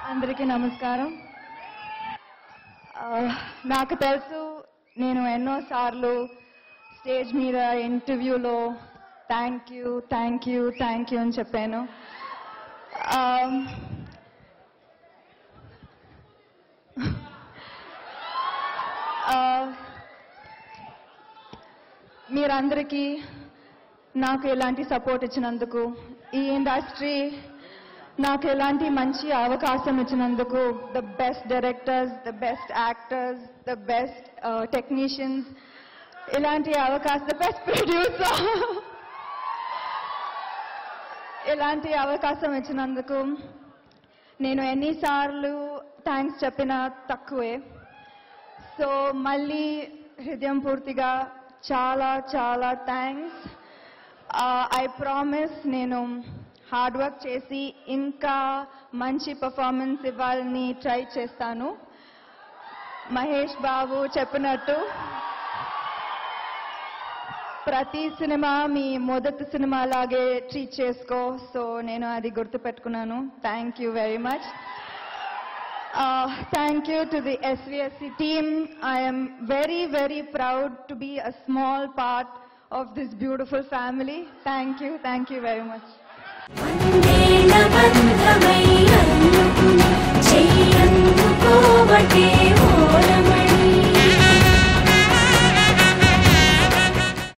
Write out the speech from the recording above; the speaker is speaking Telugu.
అందరికీ నమస్కారం ఆ, నాకు తెలుసు నేను ఎన్నోసార్లు స్టేజ్ మీద ఇంటర్వ్యూలో thank you thank you thank you అని చెప్పాను ఆ, ఆ, మీరందరికీ నాకు ఎలాంటి సపోర్ట్ ఇచ్చినందుకు ఈ ఇండస్ట్రీ నాకు ఎలాంటి మంచి అవకాశం ఇచ్చినందుకు the best directors the best actors the best technicians ఇలాంటి అవకాశం ద బెస్ట్ ప్రొడ్యూసర్ ఇలాంటి అవకాశం ఇచ్చినందుకు నేను ఎన్నిసార్లు థ్యాంక్స్ చెప్పినా తక్కువే సో మళ్ళీ హృదయం పూర్తిగా చాలా చాలా థ్యాంక్స్ ఐ ప్రామిస్ నేను హార్డ్ వర్క్ చేసి ఇంకా మంచి పర్ఫార్మెన్స్ ఇవ్వాలని ట్రై చేస్తాను మహేష్ బాబు చెప్పినట్టు ప్రతి సినిమా మీ మొదటి సినిమా లాగే ట్రీట్ చేసుకో సో నేను అది గుర్తుపెట్టుకున్నాను thank you very much thank you to the SVSC team I'm very very proud to be a small part of this beautiful family thank you thank you very much వందేల